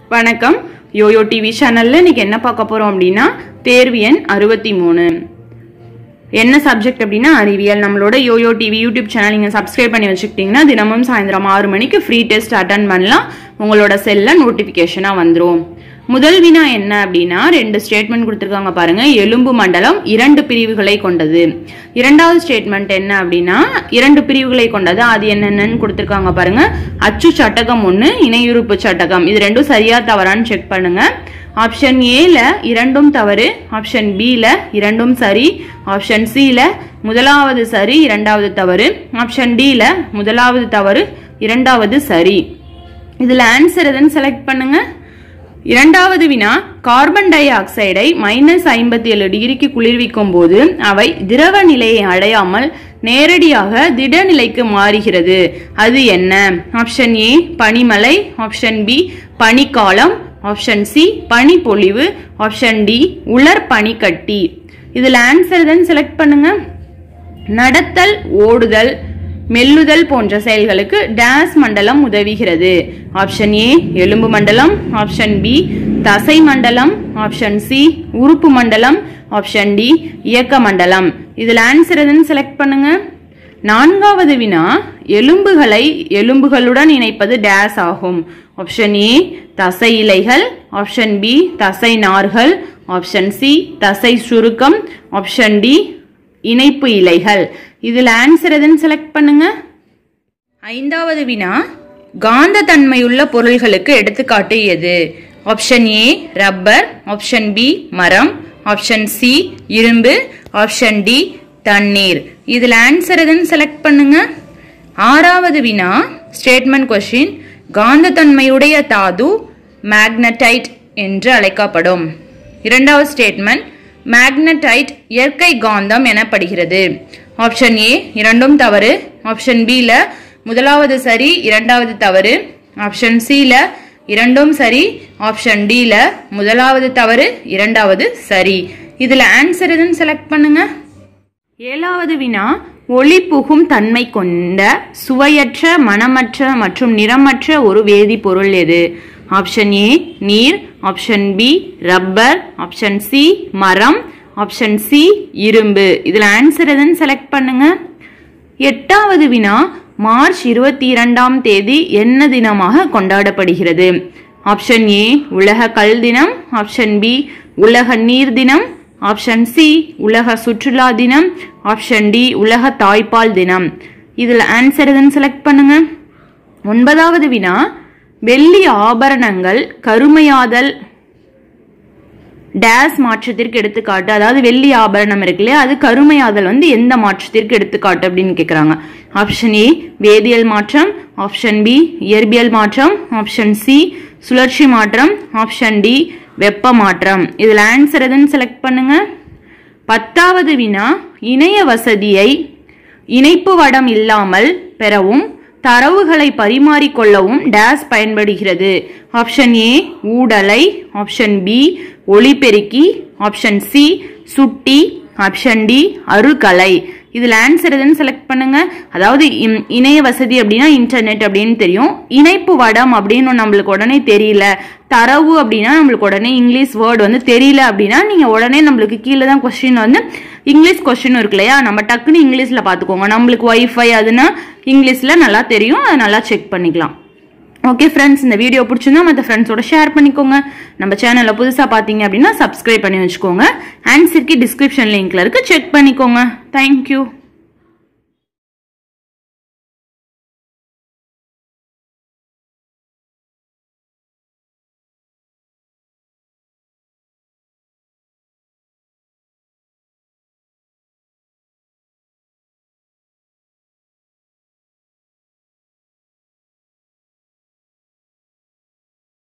வணக்கம் YoYo TV சேனல்ல இன்னைக்கு என்ன பார்க்க போறோம் அப்படின்னா தேர்வு எண் அறுபத்தி மூணு என்ன சப்ஜெக்ட் அப்படின்னா அறிவியல் நம்மளோட யோயோ டிவி யூடியூப் சேனல் நீங்கள் சப்ஸ்கிரைப் பண்ணி வச்சுக்கிட்டீங்கன்னா தினமும் சாயந்தரம் ஆறு மணிக்கு ஃப்ரீ டெஸ்ட் அட்டன் பண்ணலாம் உங்களோட செல்ல நோட்டிஃபிகேஷனாக வந்துடும் முதல் வினா என்ன அப்படின்னா ரெண்டு ஸ்டேட்மெண்ட் கொடுத்துருக்காங்க பாருங்க எலும்பு மண்டலம் இரண்டு பிரிவுகளை கொண்டது இரண்டாவது ஸ்டேட்மெண்ட் என்ன அப்படின்னா இரண்டு பிரிவுகளை கொண்டது அது என்னென்னு கொடுத்துருக்காங்க பாருங்க அச்சு சட்டகம் ஒன்று இணையுறுப்பு சட்டகம் இது ரெண்டும் சரியா தவறான்னு செக் பண்ணுங்க ஆப்ஷன் ஏல இரண்டும் தவறு ஆப்ஷன் பில இரண்டும் சரி ஆப்ஷன் சில முதலாவது சரி இரண்டாவது தவறு ஆப்ஷன் டில முதலாவது தவறு இரண்டாவது சரி இதுல ஆன்சர் எதுன்னு செலக்ட் பண்ணுங்க இரண்டாவது வினா கார்பன் டை ஆக்சைடை மைனஸ் ஐம்பத்தி ஏழு டிகிரிக்கு குளிர்விக்கும் போது அவை திரவ நிலையை அடையாமல் நேரடியாக திடநிலைக்கு மாறுகிறது அது என்ன ஆப்ஷன் ஏ பனிமலை ஆப்ஷன் பி பனிக்காலம் ஆப்ஷன் சி பனிப்பொழிவு ஆப்ஷன் டி உலர் பனிக்கட்டி இதுல ஆன்சர் தான் செலக்ட் பண்ணுங்க நடத்தல் ஓடுதல் மெல்லுதல் போன்ற செயல்களுக்கு டேஸ் மண்டலம் உதவுகிறது ஆப்ஷன் ஏ எலும்பு மண்டலம் ஆப்ஷன் பி தசை மண்டலம் ஆப்ஷன் சி உறுப்பு மண்டலம் ஆப்ஷன் டி இயக்க மண்டலம் இதுல ஆன்சர் எதுன்னு செலக்ட் பண்ணுங்க நான்காவது வினா எலும்புகளை எலும்புகளுடன் இணைப்பது டேஸ் ஆகும் ஆப்ஷன் ஏ தசை இலைகள் ஆப்ஷன் பி தசை நார்கள் ஆப்ஷன் சி தசை சுருக்கம் ஆப்ஷன் டி இணைப்பு இலைகள் இதில் ஆன்சர் எதுன்னு செலக்ட் பண்ணுங்க ஐந்தாவது வினா காந்த தன்மையுள்ள பொருள்களுக்கு எடுத்துக்காட்டு எது option A rubber option B மரம் ஆப்ஷன் சி இரும்பு ஆப்ஷன் டி தண்ணீர் இதில் ஆன்சர் எதுன்னு செலக்ட் பண்ணுங்க ஆறாவது வினா ஸ்டேட்மெண்ட் கொஸ்டின் காந்த தன்மையுடைய தாது மேக்னடைட் என்று அழைக்கப்படும் இரண்டாவது ஸ்டேட்மெண்ட் மேக்னடைட் இயற்கை காந்தம் எனப்படுகிறது ஆப்ஷன் ஏ இரண்டும் தவறு ஆப்ஷன் பில முதலாவது சரி இரண்டாவது தவறு ஆப்ஷன் சில இரண்டும் சரி ஆப்ஷன் டில முதலாவது தவறு இரண்டாவது சரி இதுல ஆன்சர் எதுன்னு செலக்ட் பண்ணுங்க ஏழாவது வினா ஒளி புகும் தன்மை கொண்ட சுவையற்ற மணமற்ற மற்றும் நிறமற்ற ஒரு வேதிப்பொருள் எது ஆப்ஷன் ஏ நீர் option B rubber option C மரம் ஆப்ஷன் சி இரும்பு இதில் ஆன்சர் எதுன்னு செலக்ட் பண்ணுங்க எட்டாவது வினா மார்ச் இருபத்தி இரண்டாம் தேதி என்ன தினமாக கொண்டாடப்படுகிறது ஆப்ஷன் ஏ உலக கல் தினம் ஆப்ஷன் பி உலக நீர் தினம் ஆப்ஷன் சி உலக சுற்றுலா தினம் ஆப்ஷன் டி உலக தாய்ப்பால் தினம் இதில் ஆன்சர் எதுன்னு செலக்ட் பண்ணுங்க ஒன்பதாவது வினா வெள்ளி ஆபரணங்கள் கருமையாதல் டேஸ் மாற்றத்திற்கு எடுத்துக்காட்டு அதாவது வெள்ளி ஆபரணம் இருக்கு இல்லையா அது கருமையாதல் வந்து எந்த மாற்றத்திற்கு எடுத்துக்காட்டு அப்படின்னு கேட்குறாங்க ஆப்ஷன் ஏ வேதியியல் மாற்றம் ஆப்ஷன் பி இயற்பியல் மாற்றம் ஆப்ஷன் சி சுழற்சி மாற்றம் ஆப்ஷன் டி வெப்ப மாற்றம் இதில் ஆன்சர் எதுன்னு செலக்ட் பண்ணுங்க பத்தாவது வினா இணைய வசதியை இணைப்பு வடம் இல்லாமல் பெறவும் தரவுகளை பரிமாறிக்கொள்ளவும் டேஸ் பயன்படுகிறது ஆப்ஷன் ஏ ஊடலை ஆப்ஷன் பி ஒளிபெருக்கி ஆப்ஷன் சி சுட்டி ஆப்ஷன் டி அருகலை இதில் ஆன்சர் எதுன்னு செலக்ட் பண்ணுங்க அதாவது இம்- இணைய வசதி அப்படின்னா இன்டர்நெட் அப்படின்னு தெரியும் இணைப்பு வடம் அப்படின்னு நம்மளுக்கு உடனே தெரியல தரவு அப்படின்னா நம்மளுக்கு உடனே இங்கிலீஷ் வேர்டு வந்து தெரியல அப்படின்னா நீங்கள் உடனே நம்மளுக்கு கீழே தான் கொஸ்டின் வந்து இங்கிலீஷ் கொஸ்டின் இருக்கு இல்லையா நம்ம டக்குன்னு இங்கிலீஷில் பார்த்துக்கோங்க நம்மளுக்கு ஒய்ஃபை அதுனா இங்கிலீஷில் நல்லா தெரியும் அதை நல்லா செக் பண்ணிக்கலாம் ஓகே ஃப்ரெண்ட்ஸ் இந்த வீடியோ பிடிச்சிருந்தா மற்ற ஃப்ரெண்ட்ஸோட ஷேர் பண்ணிக்கோங்க நம்ம சேனலில் புதுசாக பார்த்தீங்க அப்படின்னா சப்ஸ்கிரைப் பண்ணி வச்சுக்கோங்க ஆன்சருக்கு டிஸ்கிரிப்ஷன் லிங்க்ல இருக்கு செக் பண்ணிக்கோங்க தேங்க்யூ